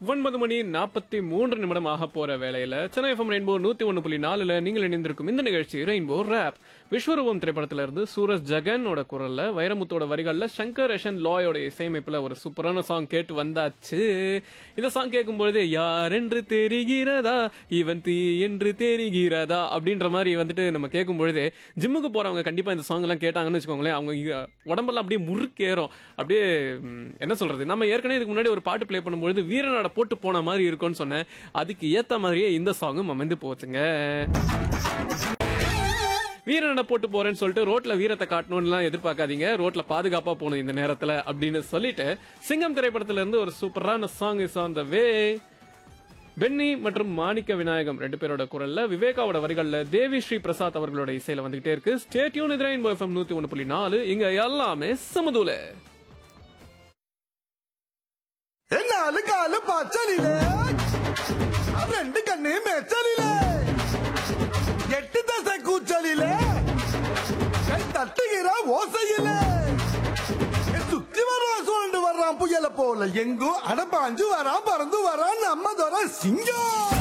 ஒன்பது மணி நாற்பத்தி மூன்று நிமிடம் ஆக போற வேளையில சென்னை எஃப்எம் ரெயின்போ நூத்தி ஒன்னு புள்ளி நாலுல நீங்கள் இணைந்திருக்கும் இந்த நிகழ்ச்சி ரெயின்போ ரேப் விஸ்வரூபம் திரைப்படத்துல இருந்து சூரஜ் ஜெகனோட குரல்ல வைரமுத்தோட வரிகள்ல சங்கர் ரஷன் லாயோட இசையமைப்புல ஒரு சூப்பரான சாங் கேட்டு வந்தாச்சு இந்த சாங் கேட்கும்பொழுது யார் என்று தெரிகிறதா இவன் தீ என்று தெரிகிறதா அப்படின்ற மாதிரி வந்துட்டு நம்ம கேட்கும் பொழுது ஜிம்முக்கு போறவங்க கண்டிப்பா இந்த சாங் எல்லாம் கேட்டாங்கன்னு வச்சுக்கோங்களேன் அவங்க இ- உடம்பெல்லாம் அப்படியே முறுக்கேறும் அப்படியே ம், என்ன சொல்றது நம்ம ஏற்கனவே இதுக்கு முன்னாடி ஒரு பாட்டு ப்ளே பண்ணும்பொழுது வீரனோட போட்டு போன மாதிரி இருக்கும்னு சொன்னேன் அதுக்கு ஏத்த மாதிரியே இந்த சாங்கும் அமைந்து போச்சுங்க வீரனை போட்டு போறேன்னு சொல்லிட்டு ரோட்ல வீரத்தை காட்டணும்லாம் எதிர்பார்க்காதீங்க ரோட்ல பாதுகாப்பா போகணும் இந்த நேரத்துல அப்படின்னு சொல்லிட்டு சிங்கம் திரைப்படத்துல இருந்து ஒரு சூப்பரான song is on the way Benny மற்றும் மாணிக்க விநாயகம் ரெண்டு பேரோட குரல்ல விவேகாவோட வரிகள்ல தேவி ஸ்ரீ பிரசாத் அவர்களோட இசையில வந்துகிட்டே இருக்கு ஸ்டேட்யூன் இதிரைன் எஃப்எம் நூத்தி ஒன்று புள்ளி நாலு இங்க எல்லாமே சமதூல നാല് കാല് പച്ചലിലേ രണ്ട് കണ്ണ് മെച്ചലിലേ എട്ട് ദശ കൂച്ചലിലേ കൈ തട്ടുകിற ஓசையிலே சுத்தி வர்றான் சுழண்டு வர்றான் புயல போல எங்கும் அடப்பாஞ்சு வரான் பறந்து வரான் நம்ம தர சிங்கம்